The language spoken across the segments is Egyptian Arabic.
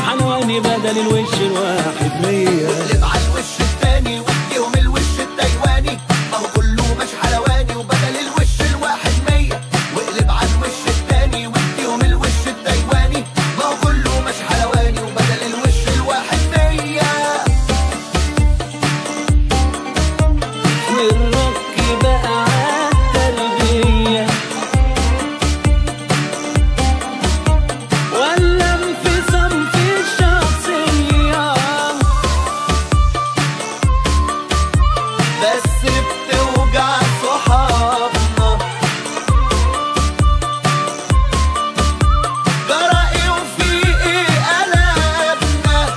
حلواني بدل الوش الواحد مية اقلب على الوش التاني واديهم الوش التايواني ما هو كله مش حلواني وبدل الوش الواحد مية واقلب على الوش التاني واديهم الوش التايواني ما هو كله مش حلواني وبدل الوش الواحد مية والرك بقى عالتربية ولا انفصام في الشخصية بس بتوجع صحابنا جرى ايه وفي ايه قلبنا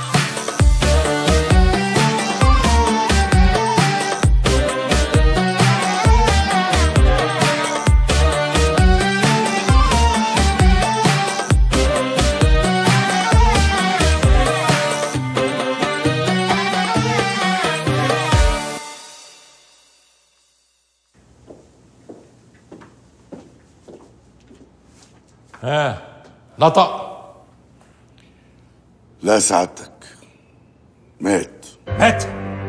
ها نطق لا سعادتك مات مات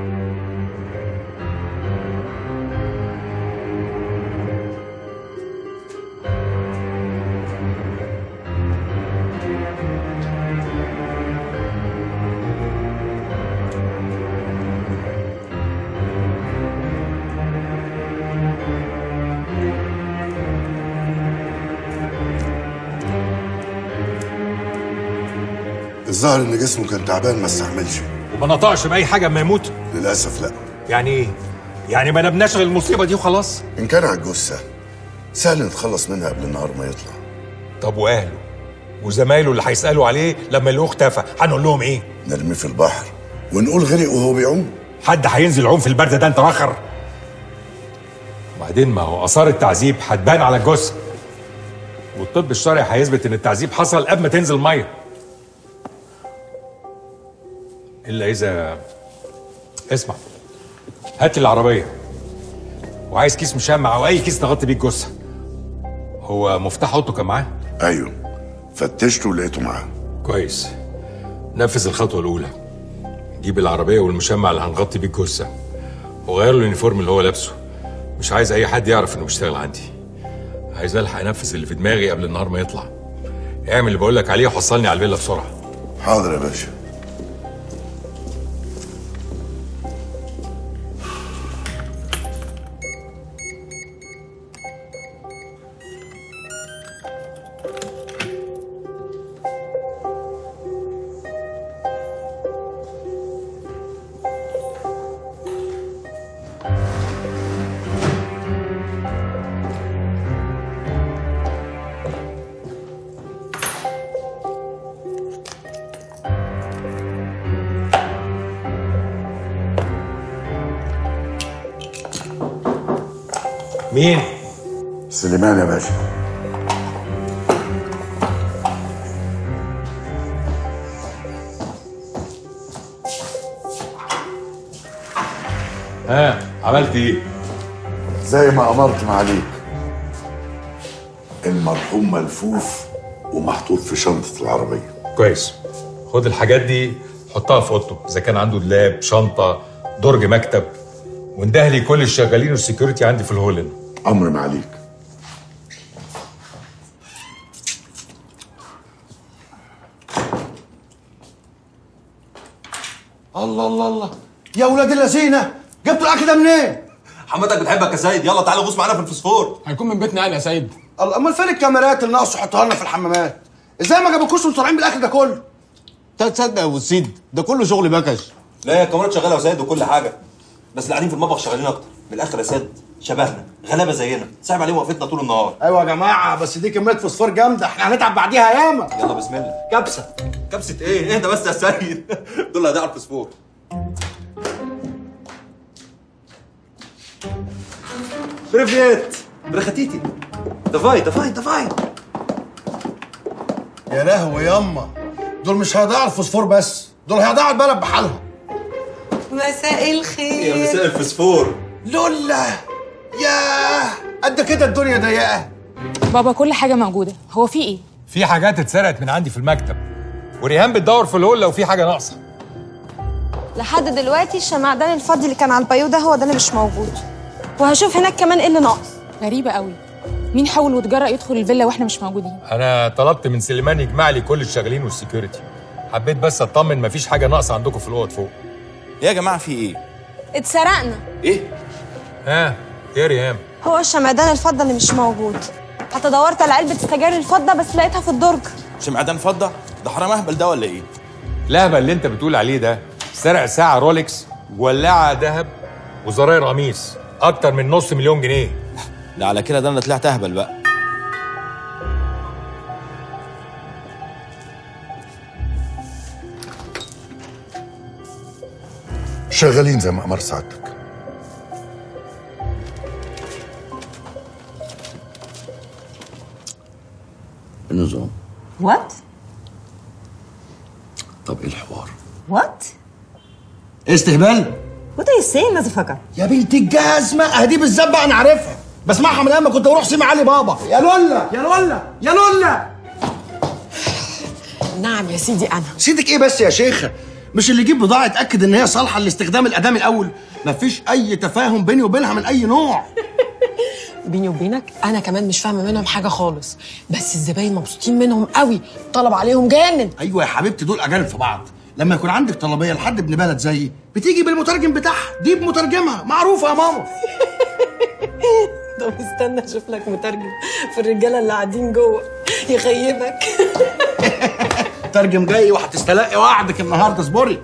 الظاهر ان جسمه كان تعبان ما استحملش وما نطقش باي حاجه اما يموت للاسف لا يعني ايه يعني ما نبناش غير المصيبه دي وخلاص ان كان على الجثه سهل نتخلص منها قبل النهار ما يطلع طب واهله وزمايله اللي هيسالوا عليه لما يلاقوه اختفى هنقول لهم ايه نرميه في البحر ونقول غرق وهو بيعوم حد هينزل يعوم في البرد ده انت مخر وبعدين ما هو اثار التعذيب هتبان على الجثه والطب الشرعي هيثبت ان التعذيب حصل قبل ما تنزل ميه الا اذا اسمع هات لي العربيه وعايز كيس مشمع او اي كيس نغطي بيه الجثه هو مفتاح اوضته كان معاه ايوه فتشته ولقيته معاه كويس نفذ الخطوه الاولى جيب العربيه والمشمع اللي هنغطي بيه الجثه وغير له اليونيفورم اللي هو لابسه مش عايز اي حد يعرف انه بيشتغل عندي عايز الحق انفذ اللي في دماغي قبل النهار ما يطلع اعمل اللي بقول لك عليه وحصلني على الفيلا بسرعه حاضر يا باشا مين سليمان يا باشا ها عملت ايه زي ما امرت معاليك المرحوم ملفوف ومحطوط في شنطه العربيه كويس خد الحاجات دي حطها في اوضته اذا كان عنده دولاب شنطه درج مكتب وانده لي كل الشغالين والسكيورتي عندي في الهول هنا. امر معاليك الله الله الله يا ولاد اللذينه جبتوا الاكل ده منين؟ حماتك بتحبك يا سيد يلا تعالى غوص معانا في الفسفور هيكون من بيتنا انا يا سيد الله امال فين الكاميرات اللي ناقص يحطوها لنا في الحمامات؟ ازاي ما جابوكوش وانتوا طالعين بالاكل ده كله؟ تصدق يا ابو سيد ده كله شغل بكش لا يا الكاميرات شغاله يا سيد وكل حاجه بس اللي قاعدين في المطبخ شغالين اكتر من الاخر يا سيد شبهنا غلابه زينا صعب عليهم وقفتنا طول النهار ايوه يا جماعه بس دي كميه فوسفور جامده احنا هنتعب بعديها ياما يلا بسم الله كبسه كبسه ايه اهدى بس يا سيد دول اللي هيضيعوا الفسفور بريفيت برختيتي دافاي دافاي دافاي يا لهوي ياما دول مش هيضيعوا الفوسفور بس دول هيضيعوا البلد بحالها مساء يا الخير مساء الفسفور لولا ياه قد كده الدنيا ضيقه بابا كل حاجة موجودة هو في ايه؟ في حاجات اتسرقت من عندي في المكتب وريهام بتدور في الهول لو في حاجه ناقصه لحد دلوقتي الشمعدان الفاضي اللي كان على البايو ده هو ده اللي مش موجود وهشوف هناك كمان ايه اللي ناقص غريبة قوي مين حاول وتجرأ يدخل الفيلا واحنا مش موجودين انا طلبت من سليمان يجمع لي كل الشغالين والسكيورتي حبيت بس اطمن مفيش حاجه ناقصه عندكم في الاوض فوق ايه يا جماعه في ايه اتسرقنا ايه ها يا ريهام هو الشمعدان الفضة اللي مش موجود حتى دورت على علبة سجاير الفضة بس لقيتها في الدرج شمعدان فضه ده حرام اهبل ده ولا ايه لهبه اللي انت بتقول عليه ده سرق ساعه رولكس ولاعه ذهب وزراير قميص اكتر من نص مليون جنيه لا على كده ده انا طلعت اهبل بقى شغالين زي ما امر سعادتك النظام وات طب ايه الحوار وات استهبال وات ار يو سينج ماذا يا بنت الجزمه اهدي بالذات بقى انا عارفها بسمعها من ايام ما كنت بروح سيما علي بابا يا لولا يا لولا يا لولا نعم يا سيدي انا سيدك ايه بس يا شيخه مش اللي يجيب بضاعه اتاكد ان هي صالحه لاستخدام الادام الاول مفيش اي تفاهم بيني وبينها من اي نوع بيني وبينك انا كمان مش فاهمه منهم حاجه خالص بس الزباين مبسوطين منهم قوي طلب عليهم جامد ايوه يا حبيبتي دول اجانب في بعض لما يكون عندك طلبيه لحد ابن بلد زيي بتيجي بالمترجم بتاعها دي بمترجمها معروفه يا ماما طب استنى اشوف لك مترجم في الرجاله اللي قاعدين جوه يخيبك ترجم جاي وهتستلقي وعدك النهارده اصبري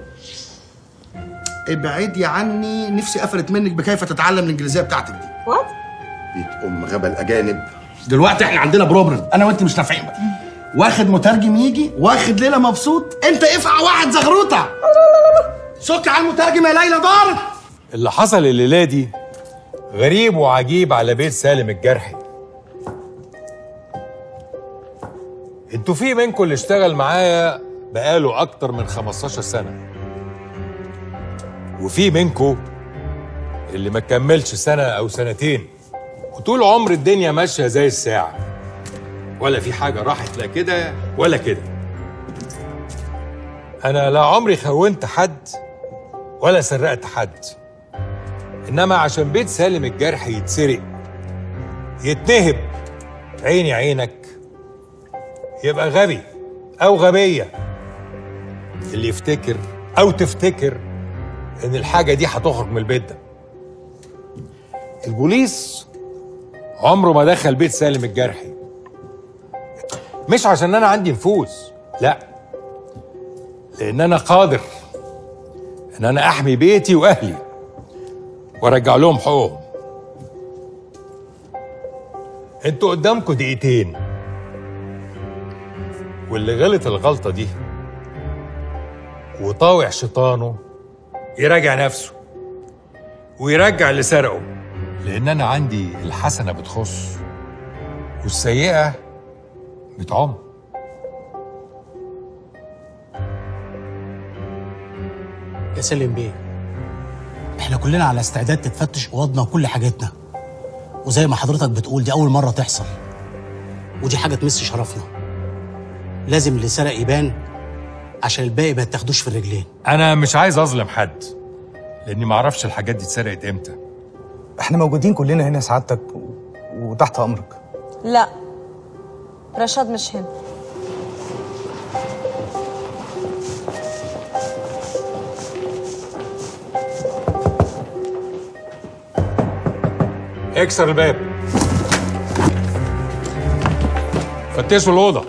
ابعدي عني نفسي قفلت منك بكيف تتعلم الانجليزيه بتاعتك دي وات بيت ام غبى الاجانب دلوقتي احنا عندنا بروبلم انا وانت مش نافعين بقى واخد مترجم يجي واخد ليله مبسوط انت افقع واحد زغروطه سك على المترجم يا ليلى دارت اللي حصل الليله دي غريب وعجيب على بيت سالم الجرحي انتوا في منكم اللي اشتغل معايا بقاله اكتر من 15 سنه وفي منكم اللي ما كملش سنه او سنتين وطول عمر الدنيا ماشيه زي الساعه ولا في حاجه راحت لا كده ولا كده انا لا عمري خونت حد ولا سرقت حد انما عشان بيت سالم الجرح يتسرق يتنهب عيني عينك يبقى غبي او غبيه اللي يفتكر او تفتكر ان الحاجه دي هتخرج من البيت ده البوليس عمره ما دخل بيت سالم الجرحي مش عشان انا عندي نفوذ لا لان انا قادر ان انا احمي بيتي واهلي وارجع لهم حقوقهم انتوا قدامكم دقيقتين واللي غلط الغلطه دي وطاوع شيطانه يراجع نفسه ويرجع اللي سرقه لان انا عندي الحسنه بتخص والسيئه بتعم يا سلم بيه احنا كلنا على استعداد تتفتش اوضنا وكل حاجتنا وزي ما حضرتك بتقول دي اول مره تحصل ودي حاجه تمس شرفنا لازم اللي سرق يبان عشان الباقي ما يتاخدوش في الرجلين انا مش عايز اظلم حد لاني ما اعرفش الحاجات دي اتسرقت امتى احنا موجودين كلنا هنا سعادتك و... وتحت امرك لا رشاد مش هنا اكسر الباب فتشوا الاوضه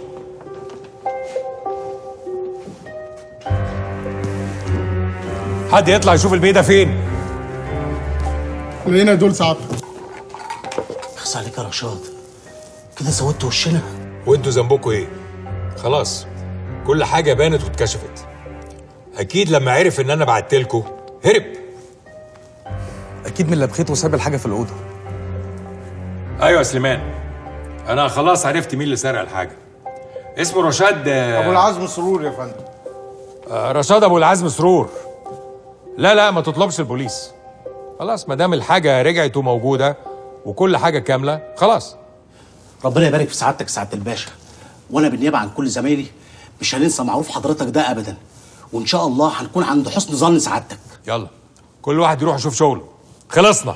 حد يطلع يشوف البيه ده فين لقينا دول ساعتك اخس عليك يا رشاد كده زودت وشنا وانتوا ذنبكم ايه خلاص كل حاجه بانت واتكشفت اكيد لما عرف ان انا بعت لكم هرب اكيد من اللي بخيت وساب الحاجه في الاوضه ايوه يا سليمان انا خلاص عرفت مين اللي سرق الحاجه اسمه رشاد ابو العزم سرور يا فندم آه، رشاد ابو العزم سرور لا لا ما تطلبش البوليس خلاص ما دام الحاجه رجعت وموجوده وكل حاجه كامله خلاص ربنا يبارك في سعادتك سعاده الباشا وانا بالنيابه عن كل زمايلي مش هننسى معروف حضرتك ده ابدا وان شاء الله هنكون عند حسن ظن سعادتك يلا كل واحد يروح يشوف شغله خلصنا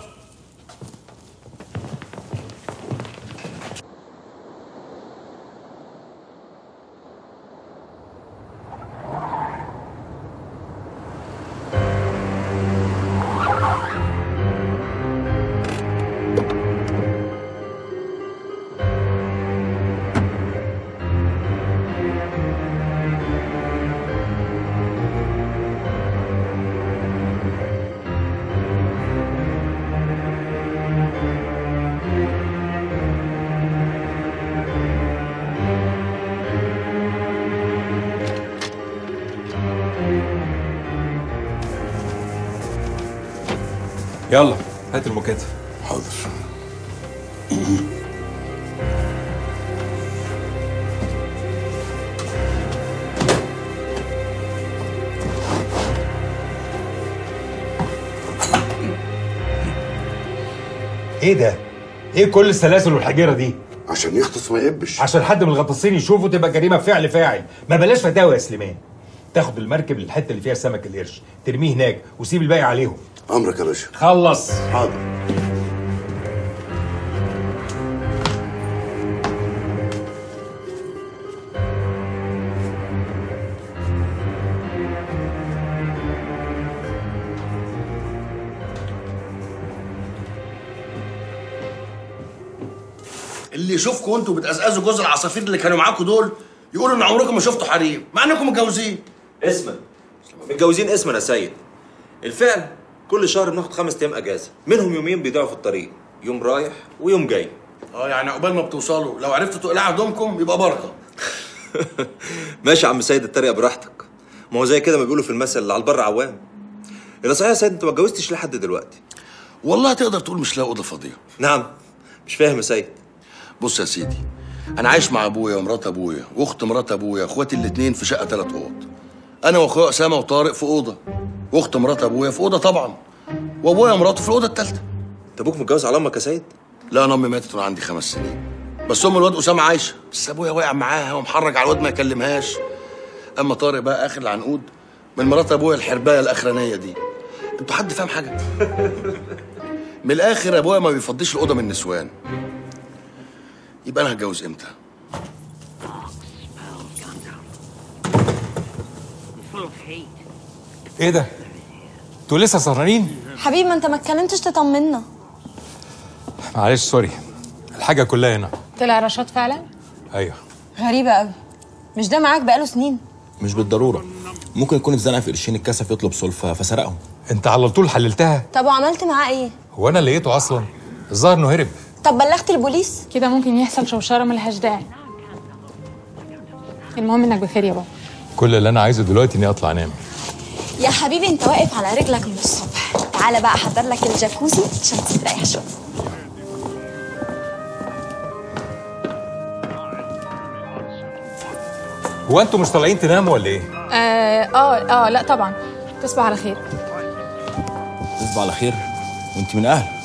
يلا هات المكاتب حاضر ايه ده؟ ايه كل السلاسل والحجيره دي؟ عشان يغطس ما يقبش عشان حد من الغطاسين يشوفه تبقى جريمه فعل فاعل ما بلاش فتاوى يا سليمان تاخد المركب للحته اللي فيها سمك القرش ترميه هناك وسيب الباقي عليهم امرك يا باشا خلص حاضر اللي يشوفكم وانتوا بتقزقزوا جوز العصافير اللي كانوا معاكم دول يقولوا ان عمركم ما شفتوا حريم مع انكم متجوزين اسما متجوزين اسما يا سيد الفعل كل شهر بناخد خمس ايام اجازه منهم يومين بيضيعوا في الطريق يوم رايح ويوم جاي اه يعني عقبال ما بتوصلوا لو عرفتوا تقلعوا هدومكم يبقى بركه ماشي يا عم سيد التريقه براحتك ما هو زي كده ما بيقولوا في المثل اللي على البر عوام الا صحيح يا سيد انت ما اتجوزتش لحد دلوقتي والله تقدر تقول مش لاقي اوضه فاضيه نعم مش فاهم يا سيد بص يا سيدي انا عايش مع ابويا ومرات ابويا واخت مرات ابويا اخواتي الاتنين في شقه ثلاث اوض انا واخويا اسامه وطارق في اوضه واخت مرات ابويا في اوضه طبعا وابويا ومراته في الاوضه الثالثه انت ابوك متجوز على امك يا سيد لا انا امي ماتت وانا عندي خمس سنين بس ام الواد اسامه عايشه بس ابويا واقع معاها ومحرج على الواد ما يكلمهاش اما طارق بقى اخر العنقود من مرات ابويا الحربايه الاخرانيه دي انتوا حد فاهم حاجه من الاخر ابويا ما بيفضيش الاوضه من النسوان يبقى انا هتجوز امتى ايه ده؟ انتوا لسه سهرانين؟ حبيبي ما انت ما اتكلمتش تطمنا معلش سوري الحاجه كلها هنا طلع رشاد فعلا ايوه غريبة قوي مش ده معاك بقاله سنين مش بالضروره ممكن يكون اتزنق في قرشين الكسف يطلب سلفه فسرقهم انت على طول حللتها طب وعملت معاه ايه هو انا لقيته اصلا الظاهر انه هرب طب بلغت البوليس كده ممكن يحصل شوشره ملهاش داعي المهم انك بخير يا بابا كل اللي انا عايزه دلوقتي اني اطلع انام يا حبيبي انت واقف على رجلك من الصبح تعالى بقى احضر لك الجاكوزي عشان تستريح شويه هو انتوا مش طالعين تناموا ولا ايه؟ اه اه, آه لا طبعا تصبح على خير تصبح على خير وانت من اهل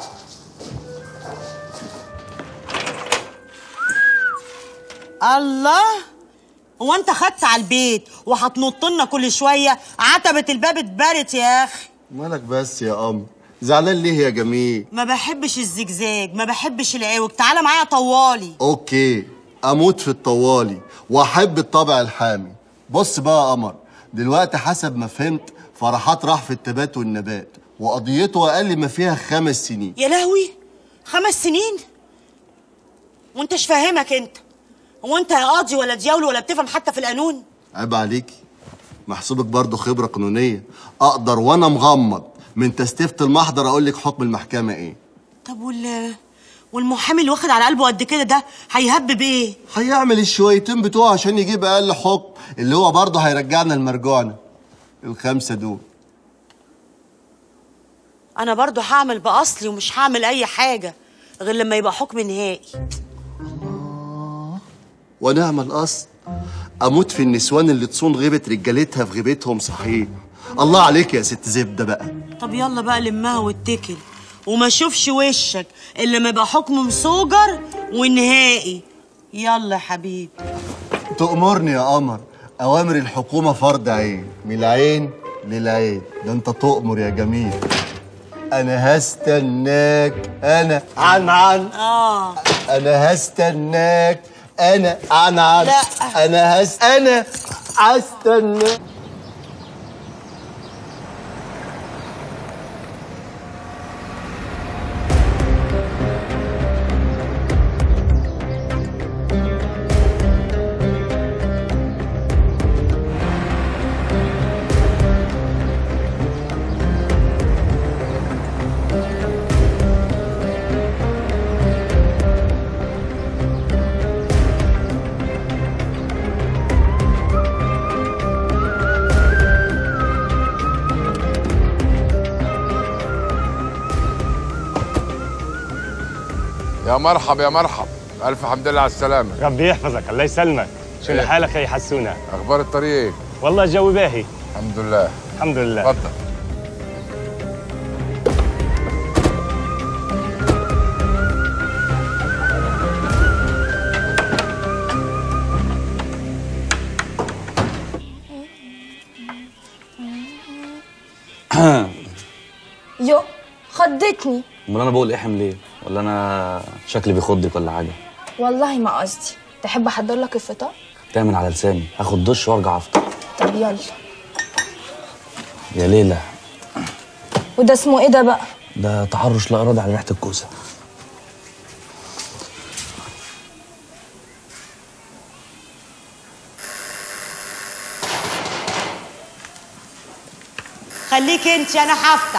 الله هو انت خدت على البيت وهتنط لنا كل شويه عتبه الباب اتبرت يا اخي مالك بس يا قمر زعلان ليه يا جميل ما بحبش الزجزاج ما بحبش العوج تعالى معايا طوالي اوكي اموت في الطوالي واحب الطابع الحامي بص بقى يا قمر دلوقتي حسب ما فهمت فرحات راح في التبات والنبات وقضيته اقل ما فيها خمس سنين يا لهوي خمس سنين وانتش فاهمك انت هو انت يا قاضي ولا دياولي ولا بتفهم حتى في القانون عيب عليكي محسوبك برضه خبره قانونيه اقدر وانا مغمض من تستيفة المحضر اقول لك حكم المحكمه ايه طب وال والمحامي اللي واخد على قلبه قد كده ده هيهبب ايه هيعمل الشويتين بتوعه عشان يجيب اقل حكم اللي هو برضه هيرجعنا لمرجوعنا الخمسه دول انا برضو هعمل باصلي ومش هعمل اي حاجه غير لما يبقى حكم نهائي ونعم الاصل اموت في النسوان اللي تصون غيبه رجالتها في غيبتهم صحيح الله عليك يا ست زبده بقى طب يلا بقى لمها واتكل وما اشوفش وشك الا لما يبقى حكم مسوجر ونهائي يلا يا حبيبي تأمرني يا قمر اوامر الحكومه فرض عين من العين للعين ده انت تؤمر يا جميل انا هستناك انا عن عن اه انا هستناك انا عن عن لا. انا هس انا هستناك يا مرحب يا مرحب الف حمد لله على السلامه ربي يحفظك الله يسلمك شنو إيه. حالك يا حسونه اخبار الطريق ايه والله الجو باهي الحمد لله الحمد لله اتفضل يو خضتني امال انا بقول احم ليه ولا انا شكلي بيخضك ولا حاجه والله ما قصدي تحب احضر لك الفطار تعمل على لساني هاخد دش وارجع افطر طب يلا يا ليلى وده اسمه ايه ده بقى ده تحرش لا ارادي على ريحه الكوسه خليك انت انا هفتح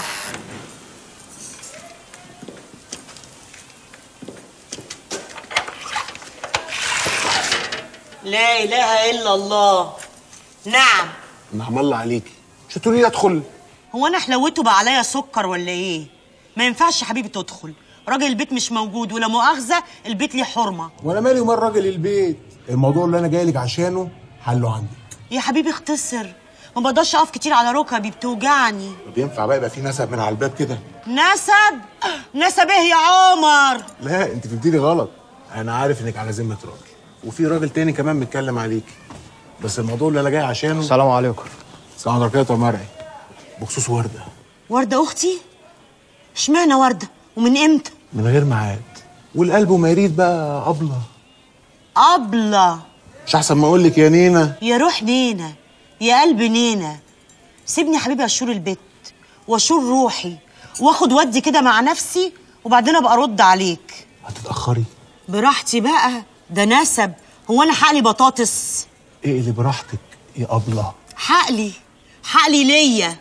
لا اله الا الله نعم نعم الله عليكي مش تقولي لي ادخل هو انا حلوته بقى عليا سكر ولا ايه ما ينفعش يا حبيبي تدخل راجل البيت مش موجود ولا مؤاخذه البيت ليه حرمه وانا مالي ومال راجل البيت الموضوع اللي انا جاي لك عشانه حله عندي يا حبيبي اختصر ما بقدرش اقف كتير على ركبي بتوجعني طب ينفع بقى يبقى في نسب من على الباب كده نسب نسب ايه يا عمر لا انت فهمتيني غلط انا عارف انك على ذمه راجل وفي راجل تاني كمان متكلم عليكي بس الموضوع اللي انا جاي عشانه السلام عليكم السلام عليكم يا مرعي بخصوص ورده ورده اختي اشمعنى ورده ومن امتى من غير ميعاد والقلب وما يريد بقى ابله ابله مش احسن ما اقول لك يا نينا يا روح نينا يا قلب نينا سيبني يا حبيبي اشور البيت واشور روحي واخد ودي كده مع نفسي وبعدين ابقى ارد عليك هتتاخري براحتي بقى ده نسب هو انا حقلي بطاطس ايه اللي براحتك يا ابله حقلي حقلي ليا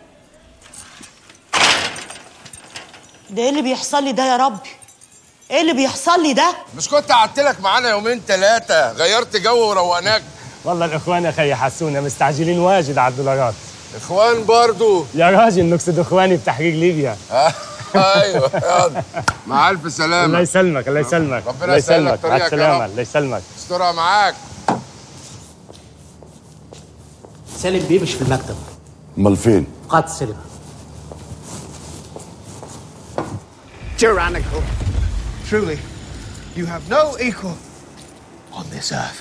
ده ايه اللي بيحصل لي ده يا ربي ايه اللي بيحصل لي ده مش كنت قعدت لك معانا يومين ثلاثه غيرت جو وروقناك والله الاخوان يا خي حسونه مستعجلين واجد على الدولارات اخوان برضو يا راجل نقصد اخواني بتحقيق ليبيا ايوه يلا مع الف سلامه الله يسلمك الله يسلمك ربنا الله يسهل لك يسلمك مع طريقك يا السلامه رب. الله يسلمك استرها معاك سالم بيه مش في المكتب امال فين؟ قاعد السينما Tyrannical. Truly, you have no equal on this earth.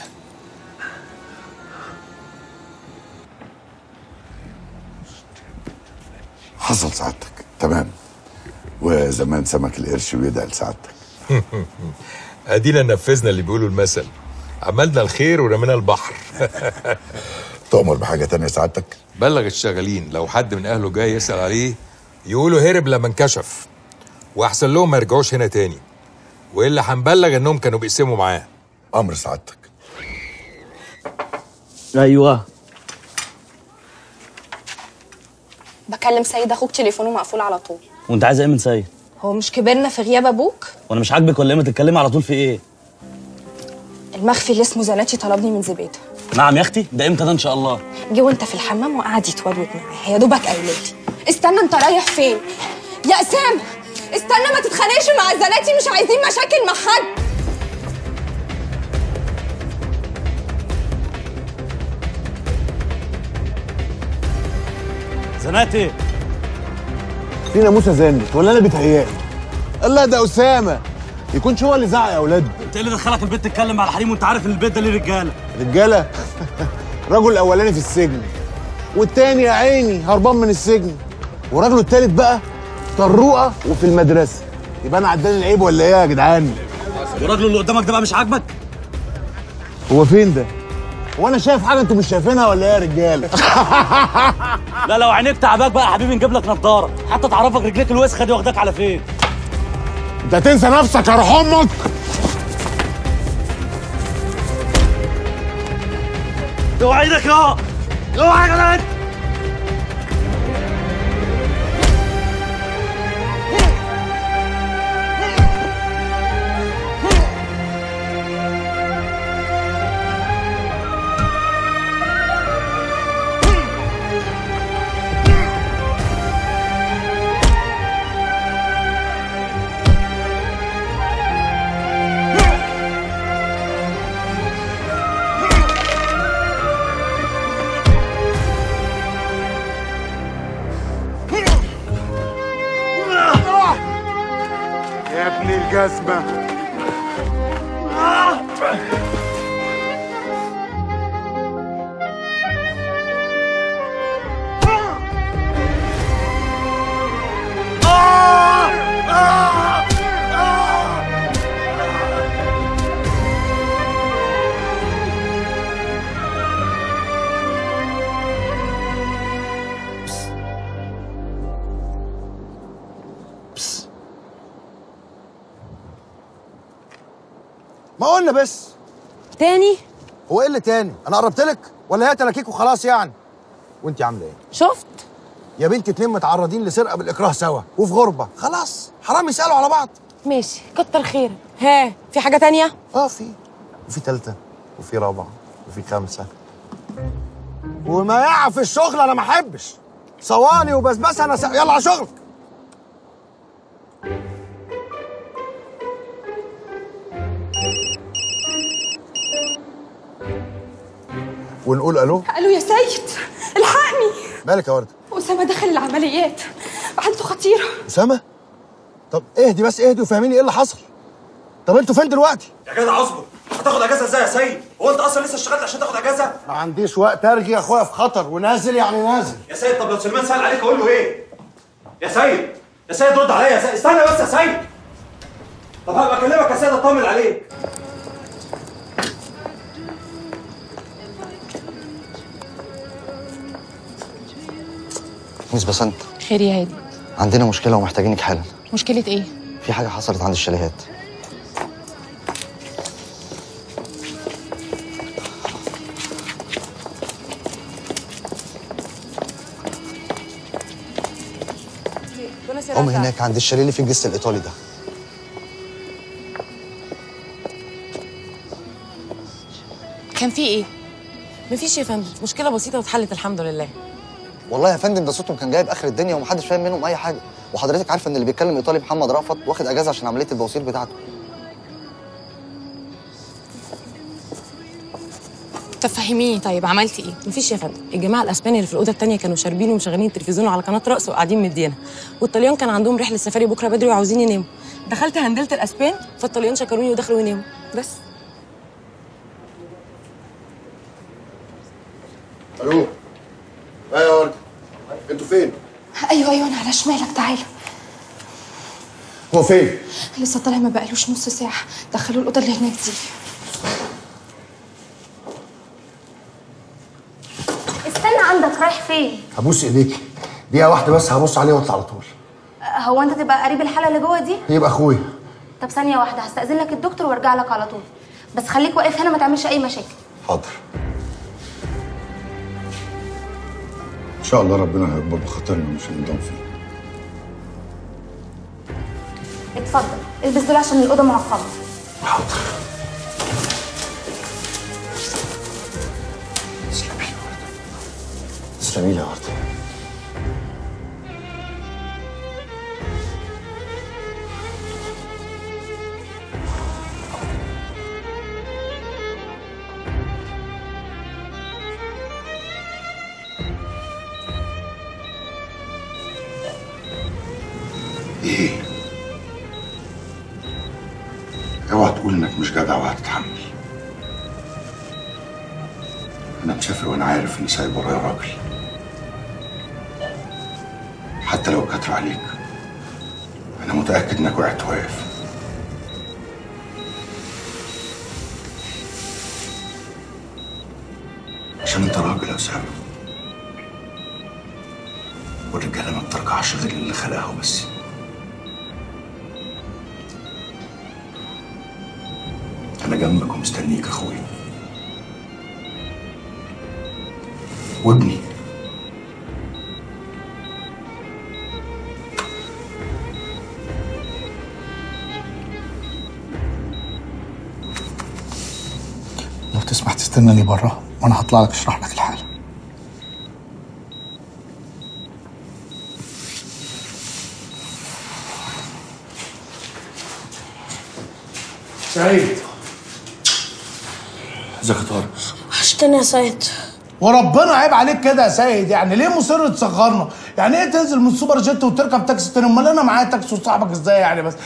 حصل سعادتك تمام وزمان سمك القرش ويدعي لسعادتك ادينا نفذنا اللي بيقولوا المثل عملنا الخير ورمينا البحر تؤمر بحاجه تانية سعادتك بلغ الشغالين لو حد من اهله جاي يسال عليه يقولوا هرب لما انكشف واحسن لهم ما يرجعوش هنا تاني والا هنبلغ انهم كانوا بيقسموا معاه امر سعادتك ايوه بكلم سيد اخوك تليفونه مقفول على طول وانت عايزه ايه من سيد هو مش كبرنا في غياب ابوك وانا مش عاجبك ولا ايه ما تتكلمي على طول في ايه المخفي اللي اسمه زناتي طلبني من زبيده نعم يا اختي ده امتى ده ان شاء الله جه وانت في الحمام وقعد يتودود معايا يا دوبك قايله لي استنى انت رايح فين يا اسامه استنى ما تتخانقش مع زناتي مش عايزين مشاكل مع حد زناتي في ناموسه زنت ولا انا بيتهيألي الله ده اسامه يكونش هو اللي زعق يا اولاد انت ايه اللي دخلك البيت تتكلم مع الحريم وانت عارف ان البيت ده ليه رجاله رجاله الرجل الاولاني في السجن والتاني يا عيني هربان من السجن والراجل التالت بقى طروقه وفي المدرسه يبقى انا عداني العيب ولا ايه يا جدعان والراجل اللي قدامك ده بقى مش عاجبك هو فين ده هو انا شايف حاجه انتوا مش شايفينها ولا ايه يا رجاله لا لو عينيك تعباك بقى يا حبيبي نجيب لك نضاره حتى تعرفك رجليك الوسخه دي واخداك على فين انت هتنسى نفسك يا روح امك اوعى ايدك يا اوعى يا جدعان يا ابن الجزمه ما قلنا بس تاني هو ايه اللي تاني انا قربت لك ولا هي تلاكيك وخلاص يعني وانت عامله ايه شفت يا بنتي اتنين متعرضين لسرقه بالاكراه سوا وفي غربه خلاص حرام يسالوا على بعض ماشي كتر خيرك ها في حاجه تانية اه في وفي تالتة وفي رابعة وفي خمسة وما يقع في الشغل انا ما احبش صواني وبسبسه انا س... يلا على شغلك ونقول الو قالوا يا سيد الحقني مالك يا ورده اسامه دخل العمليات حالته خطيره اسامه طب اهدي بس اهدي وفهميني ايه اللي حصل طب انتوا فين دلوقتي يا جدع اصبر هتاخد اجازه ازاي يا سيد هو انت اصلا لسه اشتغلت عشان تاخد اجازه ما عنديش وقت ارجع يا اخويا في خطر ونازل يعني نازل يا سيد طب لو سليمان سال عليك اقول له ايه يا سيد يا سيد رد عليا يا سيد استنى بس يا سيد طب هبقى اكلمك يا سيد اطمن عليك ميس بسنت خير يا هادي عندنا مشكلة ومحتاجينك حالا مشكله ايه في حاجة حصلت عند الشاليهات قوم هناك عند الشاليه اللي فيه الجسر الإيطالي ده كان في ايه مفيش يا فندم مشكله بسيطه واتحلت الحمد لله والله يا فندم ده صوتهم كان جايب آخر الدنيا ومحدش فاهم منهم أي حاجة وحضرتك عارفة إن اللي بيتكلم إيطالي محمد رأفت واخد أجازة عشان عملية البواسير بتاعته طب فهميني طيب عملتي ايه مفيش يا فندم الجماعه الاسبان اللي في الاوضه الثانيه كانوا شاربين ومشغلين التلفزيون على قناه رقص وقاعدين مدينا والطليان كان عندهم رحله سفاري بكره بدري وعاوزين يناموا دخلت هندلت الاسبان فالطليان شكروني ودخلوا يناموا بس الو ايوه يا ورده انتوا فين ايوه ايوه انا على شمالك تعالى هو فين لسه طالع ما بقالوش نص ساعه دخلوا الاوضه اللي هناك دي استنى عندك رايح فين؟ هبوس ايديكي دقيقه واحده بس هبص عليه واطلع على طول هو انت تبقى قريب الحاله اللي جوه دي؟ يبقى اخويا طب ثانيه واحده هستأذن لك الدكتور وارجع لك على طول بس خليك واقف هنا ما تعملش اي مشاكل حاضر ان شاء الله ربنا هيكبر بخاطرنا مش هنضم فيه اتفضل البس دول عشان الاوضه معقمه تسلمي لي يا ورده ايه اوعى تقول انك مش جدع وهتتحمل انا هتسافر وانا عارف اني سايب ورايا راجل حتى لو كتر عليك انا متاكد انك وقعت واقف عشان انت راجل يا اسامه والرجاله ما بترجعش غير اللي خلقها وبس انا جنبك ومستنيك يا اخويا وابني لو تسمح تستناني بره وانا هطلع لك اشرح لك الحاله سعيد ازيك يا طارق وحشتني يا سيد وربنا عيب عليك كده يا سيد يعني ليه مصر تصغرنا يعني ايه تنزل من السوبر جيت وتركب تاكسي تاني امال انا معايا تاكسي وصاحبك ازاي يعني بس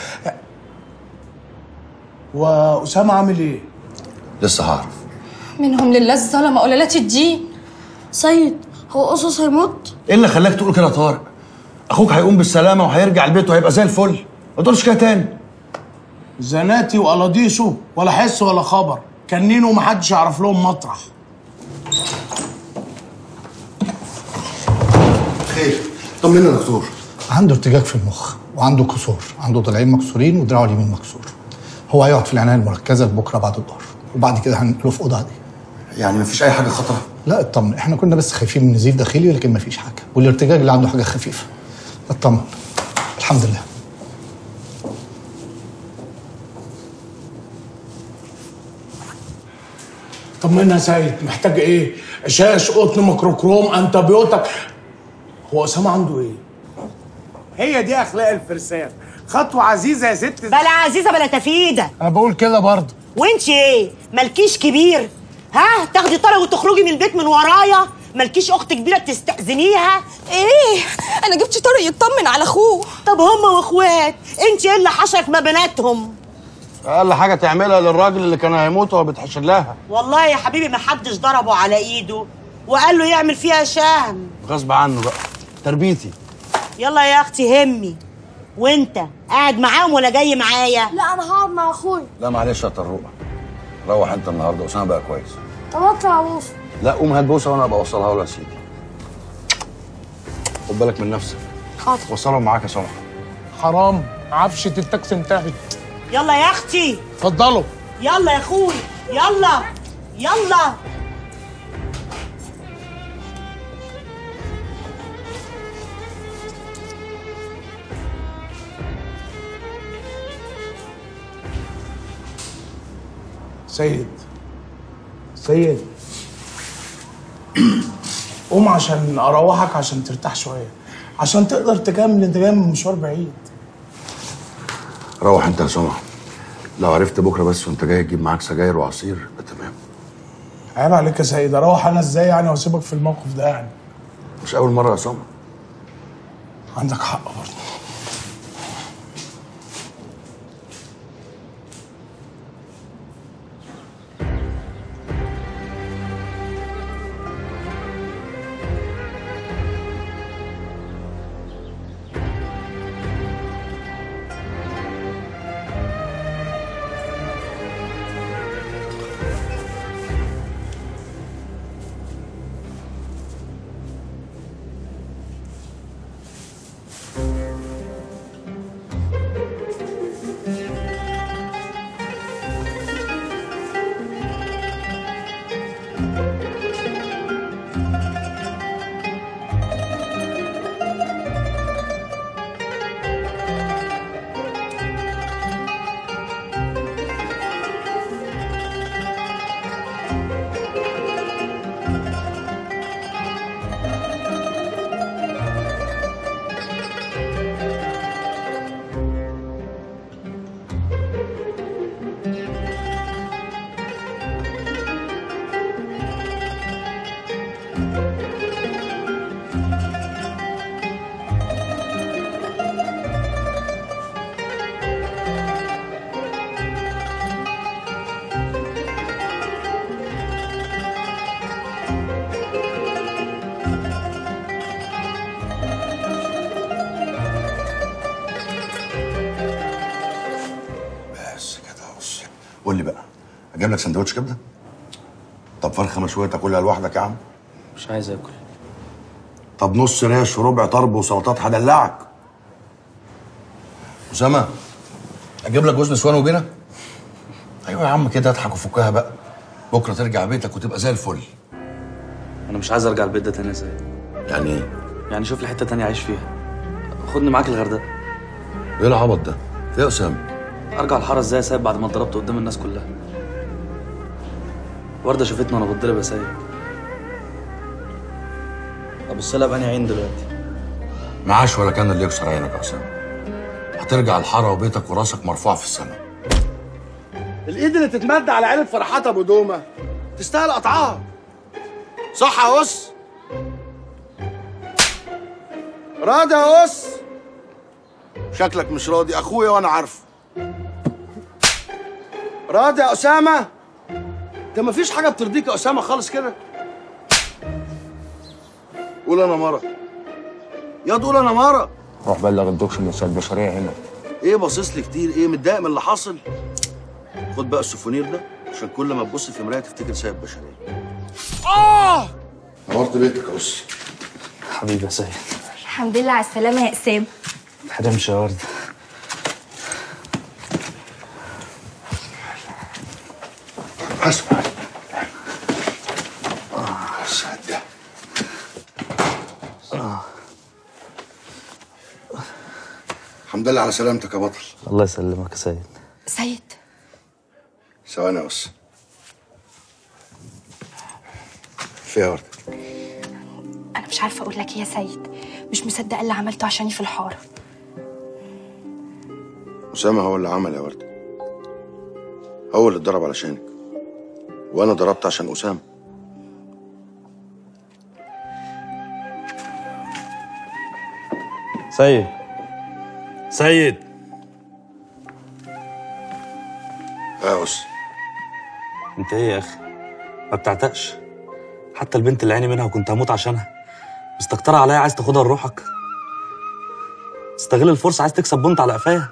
واسامه عامل ايه لسه هعرف منهم لله الظلمة قلالات الدين سيد هو قصص هيموت ايه اللي خلاك تقول كده يا طارق اخوك هيقوم بالسلامه وهيرجع البيت وهيبقى زي الفل ما تقولش كده تاني زناتي وقلاضيشه ولا حس ولا خبر كنين ومحدش يعرف لهم مطرح خير طمنا يا دكتور عنده ارتجاج في المخ وعنده كسور عنده ضلعين مكسورين ودراعه اليمين مكسور هو هيقعد في العنايه المركزه لبكره بعد الظهر وبعد كده هنقله في اوضه عاديه يعني مفيش اي حاجه خطره لا اطمن احنا كنا بس خايفين من نزيف داخلي لكن مفيش حاجه والارتجاج اللي عنده حاجه خفيفه اطمن الحمد لله طمنا يا سيد محتاج ايه شاش قطن ميكروكروم انتبيوتك هو اسامه عنده ايه هي دي اخلاق الفرسان خطوه عزيزه يا ست بلا عزيزه بلا تفيده انا بقول كده برضه وانت ايه مالكيش كبير ها تاخدي طارق وتخرجي من البيت من ورايا مالكيش اخت كبيره تستاذنيها ايه انا جبت طارق يطمن على اخوه طب هما واخوات انت ايه اللي حشرك ما بيناتهم اقل حاجه تعملها للراجل اللي كان هيموت وهو بتحشر لها والله يا حبيبي ما حدش ضربه على ايده وقال له يعمل فيها شهم غصب عنه بقى تربيتي يلا يا اختي همي وانت قاعد معاهم ولا جاي معايا لا انا هقعد مع اخويا لا معلش يا طروقه روح انت النهارده اسامه بقى كويس طب اطلع ابوس لا قوم هات بوسه وانا ابقى اوصلها له يا سيدي خد بالك من نفسك حاضر وصلهم معاك يا سمح حرام عفشه التاكسي انتهت يلا يا اختي اتفضلوا يلا يا اخوي يلا يلا سيد سيد قوم عشان اروحك عشان ترتاح شويه عشان تقدر تكمل انت جاي من مشوار بعيد روح انت يا سمح لو عرفت بكره بس وانت جاي تجيب معاك سجاير وعصير يبقى تمام عيب عليك يا سيد اروح انا ازاي يعني واسيبك في الموقف ده يعني مش اول مره يا سمح عندك حق برضه قول لي بقى اجيب لك سندوتش كبده طب فرخه مشويه تاكلها لوحدك يا عم مش عايز اكل طب نص ريش وربع طرب وسلطات هدلعك اسامه اجيب لك جوز نسوان وبينا ايوه يا عم كده اضحك وفكها بقى بكره ترجع بيتك وتبقى زي الفل انا مش عايز ارجع البيت ده تاني يا سيد يعني ايه يعني شوف لي حته تانية اعيش فيها خدني معاك الغردقه ايه العبط ده ايه يا اسامه ارجع الحاره ازاي يا سيد بعد ما اتضربت قدام الناس كلها ورده شافتني وانا بتضرب يا سيد ابص لها بأني عين دلوقتي معاش ولا كان اللي يكسر عينك يا اسامه هترجع الحاره وبيتك وراسك مرفوع في السماء الايد اللي تتمد على عيلة فرحات ابو دومه تستاهل قطعها صح يا اس راضي يا اس شكلك مش راضي اخويا وانا عارفه راضي يا اسامه انت مفيش حاجه بترضيك يا اسامه خالص كده قول انا مره يا تقول انا مره روح بلغ الدكتور من البشريه هنا ايه باصص لي كتير ايه متضايق من اللي حاصل خد بقى السوفونير ده عشان كل ما تبص في مرايه تفتكر سايب بشريه اه نورت بيتك يا اس حبيبي يا سيد الحمد لله على السلامه يا اسام تحرمش يا ورده اسمع اه سعد الحمد لله على سلامتك يا بطل الله يسلمك يا سيد سيد ثواني يا اس فيها ورده انا مش عارفه اقول لك ايه يا سيد مش مصدقه اللي عملته عشاني في الحاره اسامه هو اللي عمل يا ورده هو اللي اتضرب علشانك وانا ضربت عشان اسامه سيد سيد اه يا اس انت ايه يا اخي ما بتعتقش حتى البنت اللي عيني منها وكنت هموت عشانها مستكترة عليا عايز تاخدها لروحك تستغل الفرصة عايز تكسب بنت على قفايا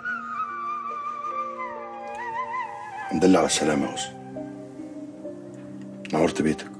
الحمد لله على السلامه يا اس نورت بيتك